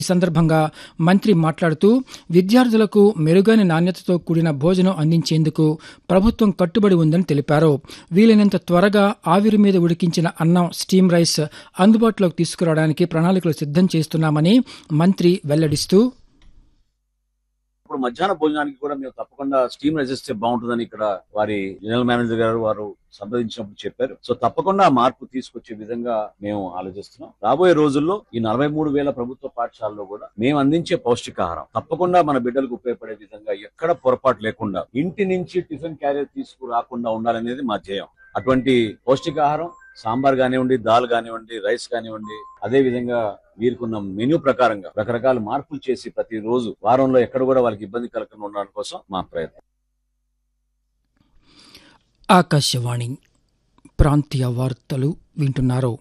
ఈ సందర్భంగా మంత్రి మాట్లాడుతూ విద్యార్థులకు మెరుగైన నాణ్యతతో కూడిన భోజనం అందించేందుకు ప్రభుత్వం కట్టుబడి ఉందని తెలిపారు వీలైనంత త్వరగా ఆవిరి మీద ఉడికించిన అన్నం స్టీమ్ రైస్ అందుబాటులోకి తీసుకురావడానికి ప్రణాళికలు సిద్ధం చేస్తున్నామని మంత్రి వెల్లడిస్తూ ఇప్పుడు మధ్యాహ్న భోజనానికి కూడా మేము తప్పకుండా స్టీమ్ రైస్ ఇస్తే బాగుంటుందని ఇక్కడ వారి జనరల్ మేనేజర్ గారు వారు సంప్రదించినప్పుడు చెప్పారు సో తప్పకుండా ఆ మార్పు తీసుకొచ్చే విధంగా మేము ఆలోచిస్తున్నాం రాబోయే రోజుల్లో ఈ నలభై మూడు వేల ప్రభుత్వ పాఠశాలలో కూడా మేము అందించే పౌష్టికాహారం తప్పకుండా మన బిడ్డలకు ఉపయోగపడే విధంగా ఎక్కడ పొరపాటు లేకుండా ఇంటి నుంచి టిఫిన్ క్యారియర్ తీసుకురాకుండా ఉండాలనేది మా ధ్యేయం అటువంటి పౌష్టికాహారం సాంబార్ కానివ్వండి దాల్ కానివ్వండి రైస్ కానివ్వండి అదే విధంగా వీరికున్న మెనూ ప్రకారంగా రకరకాల మార్పులు చేసి ప్రతి రోజు వారంలో ఎక్కడ కూడా వాళ్ళకి ఇబ్బంది కలగకుండా ఉండడం కోసం మా ప్రయత్నం ఆకాశవాణి ప్రాంతీయ వార్తలు వింటున్నారు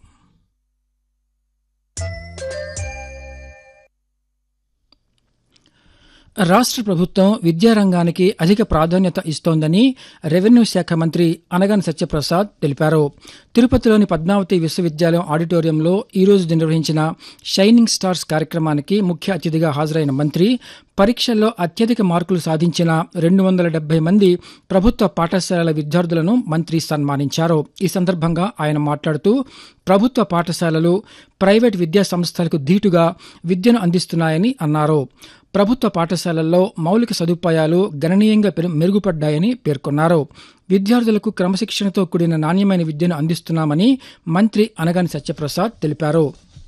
రాష్ట్ర ప్రభుత్వం విద్యారంగానికి అధిక ప్రాధాన్యత ఇస్తోందని రెవెన్యూ శాఖ మంత్రి అనగాని సత్యప్రసాద్ తెలిపారు తిరుపతిలోని పద్మావతి విశ్వవిద్యాలయం ఆడిటోరియంలో ఈరోజు నిర్వహించిన షైనింగ్ స్టార్స్ కార్యక్రమానికి ముఖ్య అతిథిగా హాజరైన మంత్రి పరీక్షల్లో అత్యధిక మార్కులు సాధించిన రెండు వందల డెబ్బై మంది ప్రభుత్వ పాఠశాలల విద్యార్థులను మంత్రి సన్మానించారు ఈ సందర్భంగా ఆయన మాట్లాడుతూ ప్రభుత్వ పాఠశాలలు ప్రైవేట్ విద్యా సంస్థలకు ధీటుగా విద్యను అందిస్తున్నాయని అన్నారు ప్రభుత్వ పాఠశాలల్లో మౌలిక సదుపాయాలు గణనీయంగా పెరు- మెరుగుపడ్డాయని పేర్కొన్నారు విద్యార్థులకు క్రమశిక్షణతో కూడిన నాణ్యమైన విద్యను అందిస్తున్నామని మంత్రి అనగాని సత్యప్రసాద్ తెలిపారు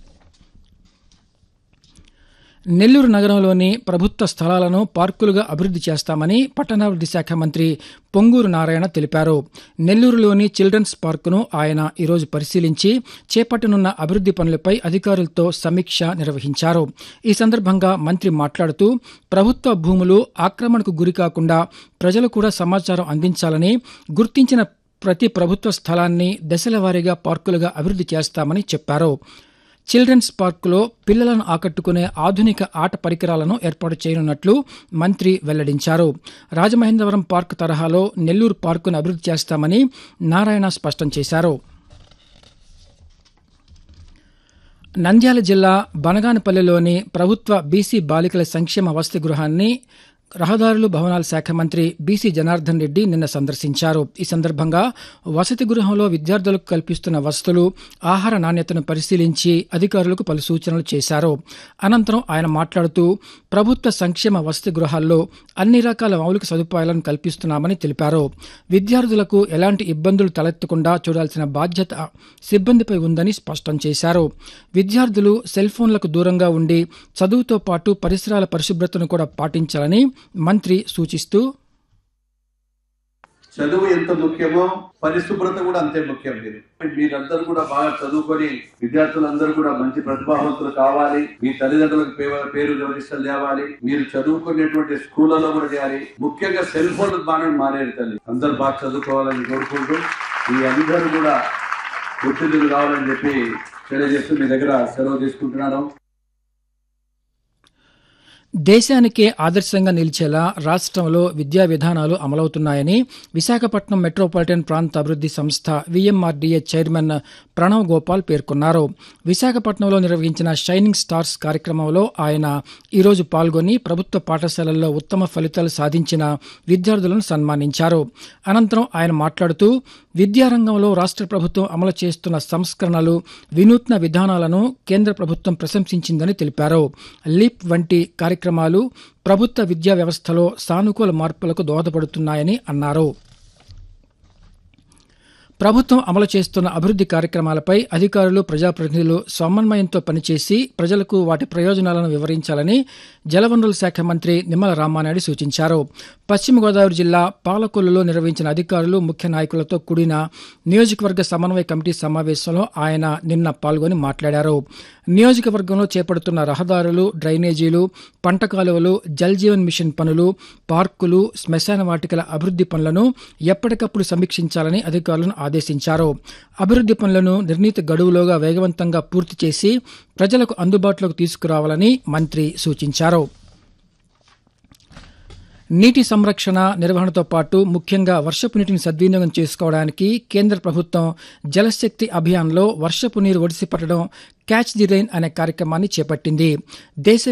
నెల్లూరు నగరంలోని ప్రభుత్వ స్థలాలను పార్కులుగా అభివృద్ధి చేస్తామని పట్టణాభివృద్ధి శాఖ మంత్రి పొంగూరు నారాయణ తెలిపారు నెల్లూరులోని చిల్డ్రన్స్ పార్కును ఆయన ఈరోజు పరిశీలించి చేపట్టనున్న అభివృద్ధి పనులపై అధికారులతో సమీక్ష నిర్వహించారు ఈ సందర్భంగా మంత్రి మాట్లాడుతూ ప్రభుత్వ భూములు ఆక్రమణకు గురికాకుండా ప్రజలు కూడా సమాచారం అందించాలని గుర్తించిన ప్రతి ప్రభుత్వ స్థలాన్ని దశల వారీగా పార్కులుగా అభివృద్ధి చేస్తామని చెప్పారు చిల్డ్రన్స్ పార్కులో పిల్లలను ఆకట్టుకునే ఆధునిక ఆట పరికరాలను ఏర్పాటు చేయనున్నట్లు మంత్రి వెల్లడించారు రాజమహేంద్రవరం పార్క్ తరహాలో నెల్లూరు పార్కును అభివృద్ధి చేస్తామని నారాయణ స్పష్టం చేశారు నంద్యాల జిల్లా బనగానపల్లిలోని ప్రభుత్వ బీసీ బాలికల సంక్షేమ వసతి గృహాన్ని రహదారులు భవనాల శాఖ మంత్రి బీసీ జనార్దన్ రెడ్డి నిన్న సందర్శించారు ఈ సందర్భంగా వసతి గృహంలో విద్యార్థులకు కల్పిస్తున్న వసతులు ఆహార నాణ్యతను పరిశీలించి అధికారులకు పలు సూచనలు చేశారు అనంతరం ఆయన మాట్లాడుతూ ప్రభుత్వ సంక్షేమ వసతి గృహాల్లో అన్ని రకాల మౌలిక సదుపాయాలను కల్పిస్తున్నామని తెలిపారు విద్యార్థులకు ఎలాంటి ఇబ్బందులు తలెత్తకుండా చూడాల్సిన బాధ్యత సిబ్బందిపై ఉందని స్పష్టం చేశారు విద్యార్థులు సెల్ ఫోన్లకు దూరంగా ఉండి చదువుతో పాటు పరిసరాల పరిశుభ్రతను కూడా పాటించాలని మంత్రి సూచిస్తూ చదువు ఎంత ముఖ్యమో పరిశుభ్రత కూడా అంతే ముఖ్యం మీరు మీరందరూ కూడా బాగా చదువుకొని విద్యార్థులందరూ కూడా మంచి ప్రతిభావంతులు కావాలి మీ తల్లిదండ్రులకు పే- పేరు గమనిస్తలు తేవాలి మీరు చదువుకునేటువంటి స్కూళ్ళలో కూడా చేయాలి ముఖ్యంగా సెల్ ఫోన్ బాగా మానేరు తల్లి అందరూ బాగా చదువుకోవాలని కోరుకుంటూ మీ అందరూ కూడా ఉత్తీర్ణులు కావాలని చెప్పి తెలియజేస్తూ మీ దగ్గర సెలవు తీసుకుంటున్నాను దేశానికే ఆదర్శంగా నిలిచేలా రాష్ట్రంలో విద్యా విధానాలు అమలవుతున్నాయని విశాఖపట్నం మెట్రోపాలిటన్ ప్రాంత అభివృద్ధి సంస్థ విఎంఆర్డీఏ చైర్మన్ ప్రణవ్ గోపాల్ పేర్కొన్నారు విశాఖపట్నంలో నిర్వహించిన షైనింగ్ స్టార్స్ కార్యక్రమంలో ఆయన ఈరోజు పాల్గొని ప్రభుత్వ పాఠశాలల్లో ఉత్తమ ఫలితాలు సాధించిన విద్యార్థులను సన్మానించారు అనంతరం ఆయన మాట్లాడుతూ విద్యారంగంలో రాష్ట్ర ప్రభుత్వం అమలు చేస్తున్న సంస్కరణలు వినూత్న విధానాలను కేంద్ర ప్రభుత్వం ప్రశంసించిందని తెలిపారు లీప్ వంటి కార్యక్రమాలు ప్రభుత్వ విద్యా వ్యవస్థలో సానుకూల మార్పులకు దోహదపడుతున్నాయని అన్నారు ప్రభుత్వం అమలు చేస్తున్న అభివృద్ధి కార్యక్రమాలపై అధికారులు ప్రజాప్రతినిధులు సమన్వయంతో పనిచేసి ప్రజలకు వాటి ప్రయోజనాలను వివరించాలని జలవనరుల శాఖ మంత్రి నిమ్మల రామానాయుడు సూచించారు పశ్చిమ గోదావరి జిల్లా పాలకొల్లులో నిర్వహించిన అధికారులు ముఖ్య నాయకులతో కూడిన నియోజకవర్గ సమన్వయ కమిటీ సమావేశంలో ఆయన నిన్న పాల్గొని మాట్లాడారు నియోజకవర్గంలో చేపడుతున్న రహదారులు డ్రైనేజీలు పంట కాలువలు జల్ జీవన్ మిషన్ పనులు పార్కులు శ్మశాన వాటికల అభివృద్ధి పనులను ఎప్పటికప్పుడు సమీక్షించాలని అధికారులను ఆదేశించారు అభివృద్ధి పనులను నిర్ణీత గడువులోగా వేగవంతంగా పూర్తి చేసి ప్రజలకు అందుబాటులోకి తీసుకురావాలని మంత్రి సూచించారు నీటి సంరక్షణ నిర్వహణతో పాటు ముఖ్యంగా వర్షపు నీటిని సద్వినియోగం చేసుకోవడానికి కేంద్ర ప్రభుత్వం జలశక్తి అభియాన్లో వర్షపు నీరు ఒడిసి పట్టడం క్యాచ్ ది రైన్ అనే కార్యక్రమాన్ని చేపట్టింది దేశ